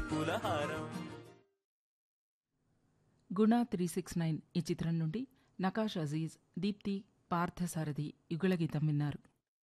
పులహారం గుణ three six nine ఈ చిత్రం నుండి నకాష్ అజీజ్ దీప్తి పార్థసారథి యుగళ గీతం విన్నారు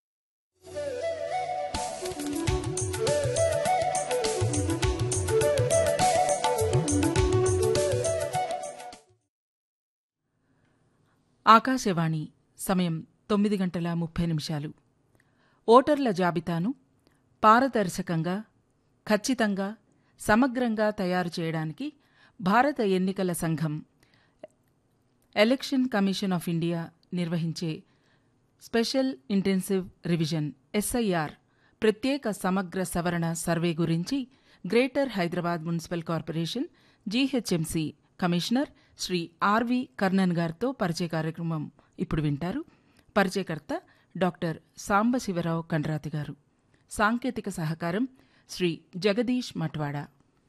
ఆకాశవాణి సమయం తొమ్మిది గంటల ముప్పై నిమిషాలు ఓటర్ల జాబితాను పారదర్శకంగా ఖచ్చితంగా సమగ్రంగా తయారు చేయడానికి భారత ఎన్నికల సంఘం ఎలక్షన్ కమిషన్ ఆఫ్ ఇండియా నిర్వహించే స్పెషల్ ఇంటెన్సివ్ రివిజన్ ఎస్ఐఆర్ ప్రత్యేక సమగ్ర సవరణ సర్వే గురించి greater Hyderabad municipal corporation GHMC commissioner Shri R కర్ణన్ గారితో పరిచయ కార్యక్రమం ఇప్పుడు వింటారు పరిచయకర్త డాక్టర్ సాంబశివరావు కండ్రాతి గారు సాంకేతిక సహకారం Shri Jagadish Matwada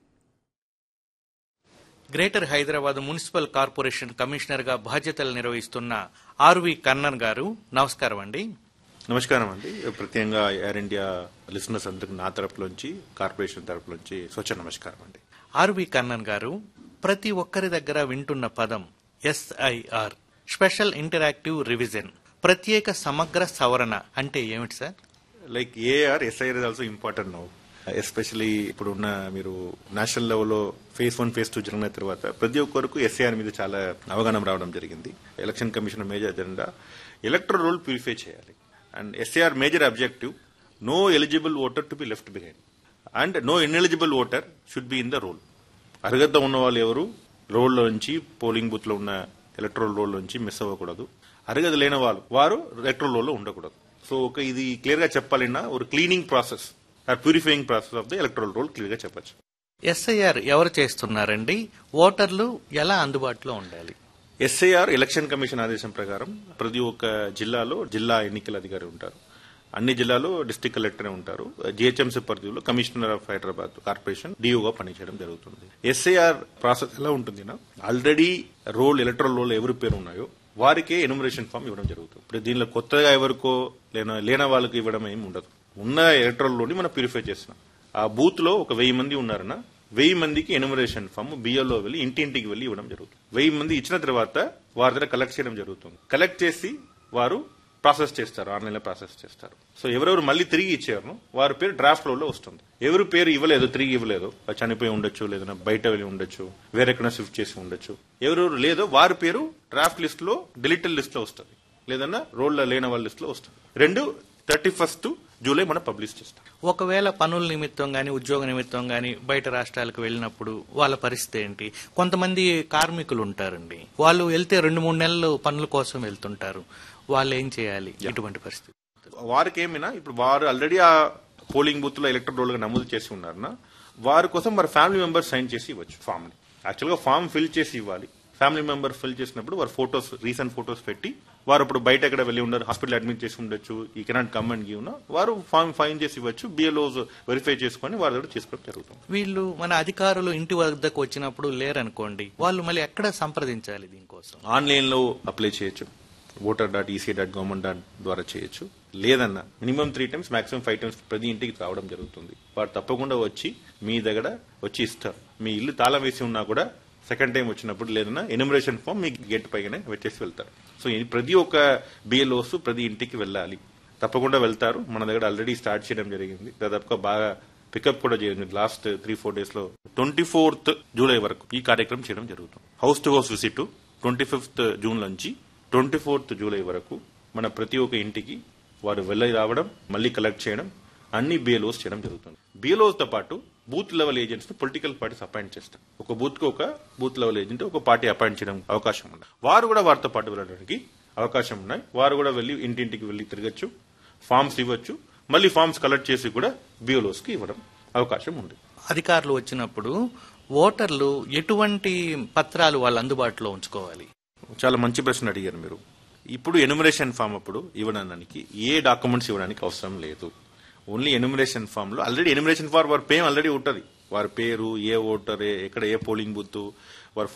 greater Hyderabad municipal corporation commissioner గా బాధ్యతలు నిర్వహిస్తున్న ఆర్వి కన్నన్ గారు నమస్కారం అండి నమస్కారం అండి ప్రత్యేకంగా ఎయిర్ ఇండియా లిసనర్స్ అందరికి నా తరపులోంచి కార్పొరేషన్ తరపులోంచి స్వచ్ఛ నమస్కారం అండి ఆర్వి కన్నన్ గారు ప్రతి ఒక్కరి దగ్గర వింటున్న పదం ఎస్ఐఆర్ స్పెషల్ ఇంటరాక్టివ్ రివిజన్ ప్రత్యేక సమగ్ర సవరణ అంటే ఏమిటి sir like AR SIR is also important now especially ఇప్పుడు ఉన్న మీరు నేషనల్ లెవెల్లో ఫేజ్ వన్ ఫేజ్ టూ జరిగిన తర్వాత ప్రతి ఒక్కరికి ఎస్ఐఆర్ మీద చాలా అవగాహన రావడం జరిగింది election commission major agenda electoral roll purify చేయాలి and SIR major objective no eligible voter to be left behind and no ineligible voter should be in the roll అర్హత ఉన్న వాళ్ళు ఎవరు రోల్లో నుంచి పోలింగ్ బూత్ లో ఉన్న ఎలక్ట్రల్ రోల్ నుంచి మిస్ అవ్వకూడదు అర్హత లేని వాళ్ళు వారు ఎలక్ట్రల్ రోల్లో ఉండకూడదు సో ఒక ఇది క్లియర్ గా చెప్పాలన్నా ఒక cleaning process or purifying process of the electoral roll clear గా చెప్పచ్చు ఎస్ఐఆర్ ఎవరు చేస్తున్నారండి ఓటర్లు ఎలా అందుబాటులో ఉండాలి ఎస్ఐఆర్ ఎలక్షన్ కమిషన్ ఆదేశం ప్రకారం ప్రతి ఒక్క జిల్లాలో జిల్లా ఎన్నికల అధికారి ఉంటారు అన్ని జిల్లాలో డిస్టిక్ కలెక్టర్ ఉంటారు జిహెచ్ఎంసీ పరిధిలో కమిషనర్ ఆఫ్ హైదరాబాద్ కార్పొరేషన్ డిఓగా పనిచేయడం జరుగుతుంది ఎస్ఐఆర్ ప్రాసెస్ ఎలా ఉంటుంది ఆల్రెడీ రోల్ ఎలక్ట్రల్ రోల్ ఎవరి పేరు ఉన్నాయో వారికే ఎనుమరేషన్ ఫామ్ ఇవ్వడం జరుగుతుంది ఇప్పుడు దీనిలో కొత్తగా ఎవరికో లేన లేన వాళ్ళకి ఇవ్వడం ఏమి ఉండదు ఉన్న ఎలక్ట్రల్ లోని మనం ప్యూరిఫై చేస్తున్నాం ఆ బూత్ లో ఒక వెయ్యి మంది ఉన్నారన్న వెయ్యి మందికి ఎనుమరేషన్ ఫామ్ బియ్యంలో వెళ్ళి ఇంటింటికి వెళ్ళి ఇవ్వడం జరుగుతుంది వెయ్యి మంది ఇచ్చిన తర్వాత వారి దగ్గర కలెక్ట్ చేయడం జరుగుతుంది కలెక్ట్ చేసి వారు ప్రాసెస్ చేస్తారు ఆన్లైన్ లో ప్రాసెస్ చేస్తారు సో ఎవరెవరు మళ్ళీ తిరిగి ఇచ్చారు వారి పేరు డ్రాఫ్ట్ లో వస్తుంది ఎవరు పేరు ఇవ్వలేదు తిరిగి ఇవ్వలేదు వాళ్ళు చనిపోయి ఉండొచ్చు లేదా బయట వెళ్ళి ఉండొచ్చు వేరెక్కడ షిఫ్ట్ చేసి ఉండొచ్చు ఎవరెవరు లేదో వారి పేరు డ్రాఫ్ట్ లిస్ట్ లో డిలీటెడ్ లిస్ట్ లో వస్తుంది లేదన్నా రోల్ లేని వాళ్ళ లిస్ట్ లో వస్తుంది రెండు థర్టీ ఫస్ట్ జూలై మనం పబ్లిష్ చేస్తాం ఒకవేళ పనుల నిమిత్తం గాని ఉద్యోగ నిమిత్తం గాని బయట రాష్ట్రాలకు వెళ్ళినప్పుడు వాళ్ళ పరిస్థితి ఏంటి కొంతమంది కార్మికులు ఉంటారండి వాళ్ళు వెళ్తే రెండు మూడు నెలలు పనుల కోసం వెళ్తుంటారు వాళ్ళు ఏం చేయాలి ఇటువంటి పరిస్థితి వారికి ఏమైనా ఇప్పుడు వారు ఆల్రెడీ ఆ పోలింగ్ బూత్ లో ఎలక్ట్రల్ రోల్ గా నమోదు చేసి ఉన్నారన్నా వారి కోసం వారి ఫ్యామిలీ మెంబర్ సైన్ చేసి ఇవ్వచ్చు ఫామ్ ని యాక్చువల్ గా ఫామ్ ఫిల్ చేసి ఇవ్వాలి ఫ్యామిలీ మెంబర్ ఫిల్ చేసినప్పుడు వారు ఫోటోస్ రీసెంట్ ఫోటోస్ పెట్టి వారు ఇప్పుడు బయట ఎక్కడ వెళ్ళి ఉండరు హాస్పిటల్ అడ్మిట్ చేసి ఉండొచ్చు ఈ కెనాట్ కమ్ అండ్ గివ్ వారు ఫామ్ ఫైన్ చేసి ఇవ్వచ్చు బిఎల్ఓస్ వెరిఫై చేసుకొని వారి దగ్గర చేసుకోవడం జరుగుతుంది వీళ్ళు మన అధికారులు ఇంటి వద్దకు వచ్చినప్పుడు లేరనుకోండి వాళ్ళు మళ్ళీ ఎక్కడ సంప్రదించాలి దీనికోసం ఆన్లైన్ లో అప్లై చేయొచ్చు voter dot EC dot government dot ద్వారా చేయొచ్చు లేదన్నా minimum three times maximum five times ప్రతి ఇంటికి రావడం జరుగుతుంది వారు తప్పకుండా వచ్చి మీ దగ్గర వచ్చి ఇస్తారు మీ ఇల్లు తాళం వేసి ఉన్నా కూడా సెకండ్ టైం వచ్చినప్పుడు లేదన్నా ఎనిమరేషన్ ఫామ్ మీ గేట్ పైగానే వచ్చేసి వెళ్తారు సో ఇది ప్రతి ఒక్క బిఎల్ఓస్ ప్రతి ఇంటికి వెళ్ళాలి తప్పకుండా వెళ్తారు మన దగ్గర ఆల్రెడీ స్టార్ట్ చేయడం జరిగింది దాదాపుగా బాగా పికప్ కూడా జరిగింది లాస్ట్ త్రీ ఫోర్ డేస్ లో ట్వంటీ ఫోర్త్ జూలై వరకు ఈ కార్యక్రమం చేయడం జరుగుతుంది house to house visit twenty fifth June నుంచి ట్వంటీ ఫోర్త్ జూలై వరకు మన ప్రతి ఒక్క ఇంటికి వారు వెళ్ళి రావడం మళ్ళీ కలెక్ట్ చేయడం అన్ని బిఎల్ఓస్ చేయడం జరుగుతుంది బిఎల్ఓస్ తో పాటు booth level agents political parties appoint చేస్తారు ఒక బూత్ కు ఒక బూత్ లెవెల్ ఏజెంట్ ఒక పార్టీ అపాయింట్ చేయడం అవకాశం ఉంది వారు కూడా వారితో పాటు వెళ్ళడానికి అవకాశం ఉన్నాయి వారు కూడా వెళ్ళి ఇంటింటికి వెళ్ళి తిరగచ్చు ఫామ్స్ ఇవ్వచ్చు మళ్ళీ ఫామ్స్ కలెక్ట్ చేసి కూడా బిఎల్ఓస్ కి ఇవ్వడం అవకాశం ఉంది అధికారులు వచ్చినప్పుడు ఓటర్లు ఎటువంటి పత్రాలు వాళ్ళు అందుబాటులో ఉంచుకోవాలి చాలా మంచి ప్రశ్న అడిగారు మీరు ఇప్పుడు ఎనుమరేషన్ ఫామ్ అప్పుడు ఇవ్వడానికి ఏ డాక్యుమెంట్స్ ఇవ్వడానికి అవసరం లేదు ఓన్లీ ఎనుమరేషన్ ఫామ్ లో ఆల్రెడీ ఎనుమరేషన్ ఫార్ వారి పేరు ఆల్రెడీ ఉంటుంది వారి పేరు ఏ ఓటర్ ఏ- ఎక్కడ ఏ పోలింగ్ బూత్